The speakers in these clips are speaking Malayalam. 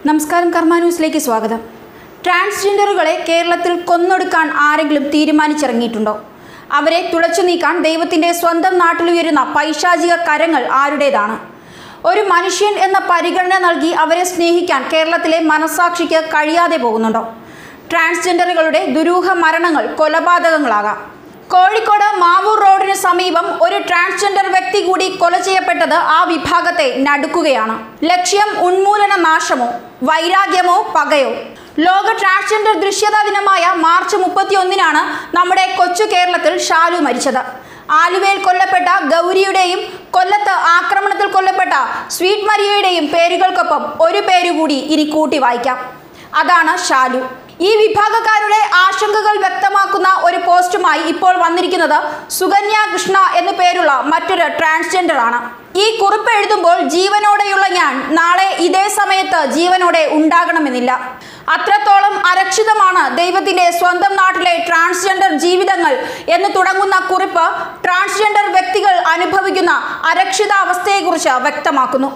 നമസ്കാരം കർമ്മ ന്യൂസിലേക്ക് സ്വാഗതം ട്രാൻസ്ജെൻഡറുകളെ കേരളത്തിൽ കൊന്നൊടുക്കാൻ ആരെങ്കിലും തീരുമാനിച്ചിറങ്ങിയിട്ടുണ്ടോ അവരെ തുളച്ചു നീക്കാൻ ദൈവത്തിൻ്റെ സ്വന്തം നാട്ടിലുയരുന്ന പൈശാചിക കരങ്ങൾ ആരുടേതാണ് ഒരു മനുഷ്യൻ എന്ന പരിഗണന നൽകി അവരെ സ്നേഹിക്കാൻ കേരളത്തിലെ മനസാക്ഷിക്ക് കഴിയാതെ പോകുന്നുണ്ടോ ട്രാൻസ്ജെൻഡറുകളുടെ ദുരൂഹ മരണങ്ങൾ കൊലപാതകങ്ങളാകാം കോഴിക്കോട് മാവൂർ റോഡിന് സമീപം ഒരു ട്രാൻസ്ജെൻഡർ വ്യക്തി കൂടി കൊല ചെയ്യപ്പെട്ടത് ആ വിഭാഗത്തെ നടുക്കുകയാണ് ലക്ഷ്യം ഉന്മൂലന നാശമോ വൈരാഗ്യമോ പകയോ ലോക ട്രാൻസ്ജെൻഡർ ദൃശ്യതാ ദിനമായ മാർച്ച് മുപ്പത്തിയൊന്നിനാണ് നമ്മുടെ കൊച്ചു കേരളത്തിൽ ഷാലു മരിച്ചത് ആലുവയിൽ കൊല്ലപ്പെട്ട ഗൗരിയുടെയും കൊല്ലത്ത് ആക്രമണത്തിൽ കൊല്ലപ്പെട്ട സ്വീറ്റ് മരിയയുടെയും പേരുകൾക്കൊപ്പം ഒരു പേര് കൂടി ഇനി കൂട്ടി വായിക്കാം അതാണ് ഷാലു ഈ വിഭാഗക്കാരുടെ ആശങ്കകൾ വ്യക്തമാക്കുന്ന ഒരു പോസ്റ്റുമായി ഇപ്പോൾ വന്നിരിക്കുന്നത് സുകന്യ കൃഷ്ണ എന്നു പേരുള്ള മറ്റൊരു ട്രാൻസ്ജെൻഡർ ആണ് ഈ കുറിപ്പ് എഴുതുമ്പോൾ ജീവനോടെയുള്ള ഞാൻ നാളെ ഇതേ സമയത്ത് ജീവനോടെ ഉണ്ടാകണമെന്നില്ല അത്രത്തോളം അരക്ഷിതമാണ് ദൈവത്തിന്റെ സ്വന്തം നാട്ടിലെ ട്രാൻസ്ജെൻഡർ ജീവിതങ്ങൾ എന്ന് തുടങ്ങുന്ന കുറിപ്പ് ട്രാൻസ്ജെൻഡർ വ്യക്തികൾ അനുഭവിക്കുന്ന അരക്ഷിതാവസ്ഥയെക്കുറിച്ച് വ്യക്തമാക്കുന്നു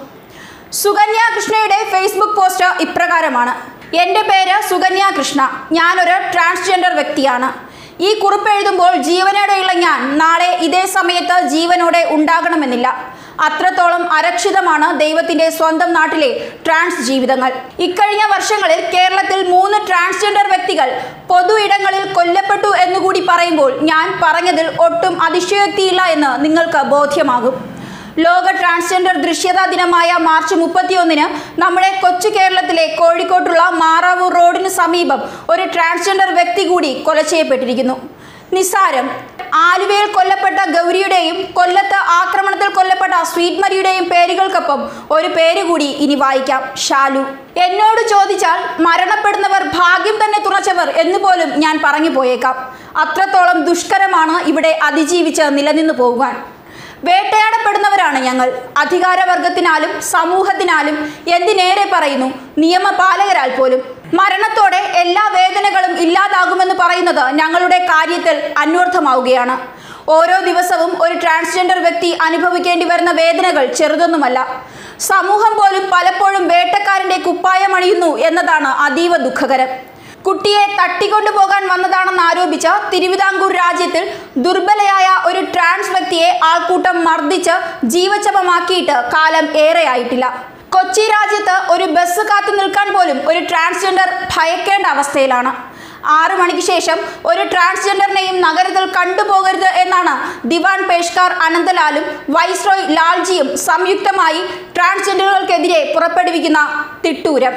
സുകന്യ കൃഷ്ണയുടെ ഫേസ്ബുക്ക് പോസ്റ്റ് ഇപ്രകാരമാണ് എൻ്റെ പേര് സുകന്യ കൃഷ്ണ ഞാനൊരു ട്രാൻസ്ജെൻഡർ വ്യക്തിയാണ് ഈ കുറിപ്പ് എഴുതുമ്പോൾ ജീവനോടെയുള്ള ഞാൻ നാളെ ഇതേ സമയത്ത് ജീവനോടെ ഉണ്ടാകണമെന്നില്ല അത്രത്തോളം അരക്ഷിതമാണ് ദൈവത്തിന്റെ സ്വന്തം നാട്ടിലെ ട്രാൻസ് ജീവിതങ്ങൾ ഇക്കഴിഞ്ഞ വർഷങ്ങളിൽ കേരളത്തിൽ മൂന്ന് ട്രാൻസ്ജെൻഡർ വ്യക്തികൾ പൊതു ഇടങ്ങളിൽ കൊല്ലപ്പെട്ടു എന്നുകൂടി പറയുമ്പോൾ ഞാൻ പറഞ്ഞതിൽ ഒട്ടും അതിശയോക്തിയില്ല എന്ന് നിങ്ങൾക്ക് ബോധ്യമാകും ലോക ട്രാൻസ്ജെൻഡർ ദൃശ്യതാ ദിനമായ മാർച്ച് മുപ്പത്തിയൊന്നിന് നമ്മുടെ കൊച്ചു കേരളത്തിലെ കോഴിക്കോട്ടുള്ള മാറാവൂർ റോഡിന് സമീപം ഒരു ട്രാൻസ്ജെൻഡർ വ്യക്തി കൂടി കൊല ചെയ്യപ്പെട്ടിരിക്കുന്നു നിസ്സാരം ആലുവയിൽ കൊല്ലപ്പെട്ട ഗൗരിയുടെയും കൊല്ലത്ത് ആക്രമണത്തിൽ കൊല്ലപ്പെട്ട സ്വീറ്റ് മരിയുടെയും പേരുകൾക്കൊപ്പം ഒരു പേര് കൂടി ഇനി വായിക്കാം ഷാലു എന്നോട് ചോദിച്ചാൽ മരണപ്പെടുന്നവർ ഭാഗ്യം തന്നെ തുണച്ചവർ എന്ന് പോലും ഞാൻ പറഞ്ഞു പോയേക്കാം അത്രത്തോളം ദുഷ്കരമാണ് ഇവിടെ അതിജീവിച്ച് നിലനിന്നു പോകുവാൻ വേട്ടയാടപ്പെടുന്നവരാണ് ഞങ്ങൾ അധികാരവർഗത്തിനാലും സമൂഹത്തിനാലും എന്തിനേറെ പറയുന്നു നിയമപാലകരാൽ പോലും മരണത്തോടെ എല്ലാ വേദനകളും ഇല്ലാതാകുമെന്ന് പറയുന്നത് ഞങ്ങളുടെ കാര്യത്തിൽ അന്വർത്ഥമാവുകയാണ് ഓരോ ദിവസവും ഒരു ട്രാൻസ്ജെൻഡർ വ്യക്തി അനുഭവിക്കേണ്ടി വരുന്ന വേദനകൾ ചെറുതൊന്നുമല്ല സമൂഹം പോലും പലപ്പോഴും വേട്ടക്കാരന്റെ കുപ്പായം അണിയുന്നു എന്നതാണ് അതീവ ദുഃഖകരം കുട്ടിയെ തട്ടിക്കൊണ്ടുപോകാൻ വന്നതാണെന്ന് ആരോപിച്ച് തിരുവിതാംകൂർ രാജ്യത്തിൽ ദുർബലയായ ഒരു ട്രാൻസ് വ്യക്തിയെ ആൾക്കൂട്ടം മർദ്ദിച്ച് ജീവചപമാക്കിയിട്ട് കാലം ഏറെയായിട്ടില്ല കൊച്ചി രാജ്യത്ത് ഒരു ബസ് കാത്തു നിൽക്കാൻ പോലും ഒരു ട്രാൻസ്ജെൻഡർ ഭയക്കേണ്ട അവസ്ഥയിലാണ് ആറു മണിക്ക് ശേഷം ഒരു ട്രാൻസ്ജെൻഡറിനെയും നഗരത്തിൽ കണ്ടുപോകരുത് എന്നാണ് ദിവാൻ പേഷ്കാർ അനന്തലാലും വൈസ്രോയ് ലാൽജിയും സംയുക്തമായി ട്രാൻസ്ജെൻഡറുകൾക്കെതിരെ പുറപ്പെടുവിക്കുന്ന തിട്ടൂരം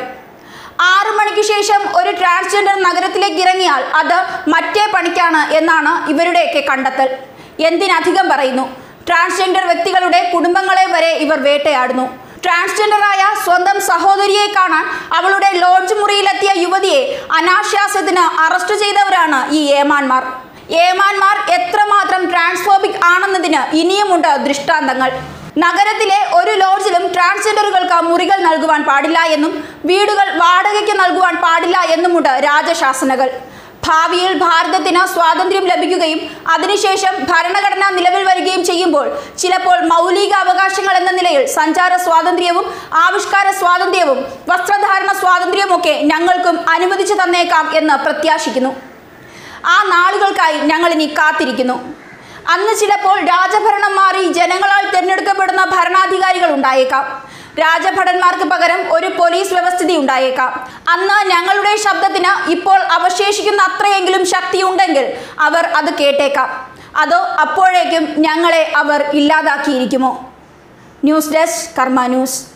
ആറു മണിക്ക് ശേഷം ഒരു ട്രാൻസ്ജെൻഡർ നഗരത്തിലേക്ക് ഇറങ്ങിയാൽ അത് മറ്റേ പണിക്കാണ് എന്നാണ് ഇവരുടെയൊക്കെ കണ്ടെത്തൽ എന്തിനധികം പറയുന്നു ട്രാൻസ്ജെൻഡർ വ്യക്തികളുടെ കുടുംബങ്ങളെ വരെ ഇവർ വേട്ടയാടുന്നു ട്രാൻസ്ജെൻഡറായ സ്വന്തം സഹോദരിയെ കാണാൻ അവളുടെ ലോഡ്ജ് മുറിയിലെത്തിയ യുവതിയെ അനാശാസ്യത്തിന് അറസ്റ്റ് ചെയ്തവരാണ് ഈ ഏമാന്മാർ ഏമാന്മാർ എത്രമാത്രം ട്രാൻസ്ഫോബിക് ആണെന്നതിന് ഇനിയുമുണ്ട് ദൃഷ്ടാന്തങ്ങൾ നഗരത്തിലെ ഒരു ലോഡ്ജിലും ട്രാൻസ്ജെൻഡറുകൾക്ക് മുറികൾ നൽകുവാൻ പാടില്ല എന്നും വീടുകൾ വാടകയ്ക്ക് നൽകുവാൻ പാടില്ല എന്നുമുണ്ട് രാജശാസനകൾ ഭാവിയിൽ ഭാരതത്തിന് സ്വാതന്ത്ര്യം ലഭിക്കുകയും അതിനുശേഷം ഭരണഘടന നിലവിൽ വരികയും ചെയ്യുമ്പോൾ ചിലപ്പോൾ മൗലിക അവകാശങ്ങൾ എന്ന നിലയിൽ സഞ്ചാര സ്വാതന്ത്ര്യവും ആവിഷ്കാര സ്വാതന്ത്ര്യവും വസ്ത്രധാരണ സ്വാതന്ത്ര്യവുമൊക്കെ ഞങ്ങൾക്കും അനുവദിച്ചു തന്നേക്കാം എന്ന് പ്രത്യാശിക്കുന്നു ആ നാളുകൾക്കായി ഞങ്ങൾ ഇനി കാത്തിരിക്കുന്നു അന്ന് ചിലപ്പോൾ രാജഭരണം മാറി ജനങ്ങളാൽ തിരഞ്ഞെടുക്കപ്പെടുന്ന ഭരണാധികാരികൾ ഉണ്ടായേക്കാം രാജഭടന്മാർക്ക് പകരം ഒരു പോലീസ് വ്യവസ്ഥിതി ഉണ്ടായേക്കാം അന്ന് ഞങ്ങളുടെ ശബ്ദത്തിന് ഇപ്പോൾ അവശേഷിക്കുന്ന അത്രയെങ്കിലും ശക്തിയുണ്ടെങ്കിൽ അവർ അത് കേട്ടേക്കാം അതോ അപ്പോഴേക്കും ഞങ്ങളെ അവർ ഇല്ലാതാക്കിയിരിക്കുമോ ന്യൂസ് ഡെസ്ക് കർമ്മ ന്യൂസ്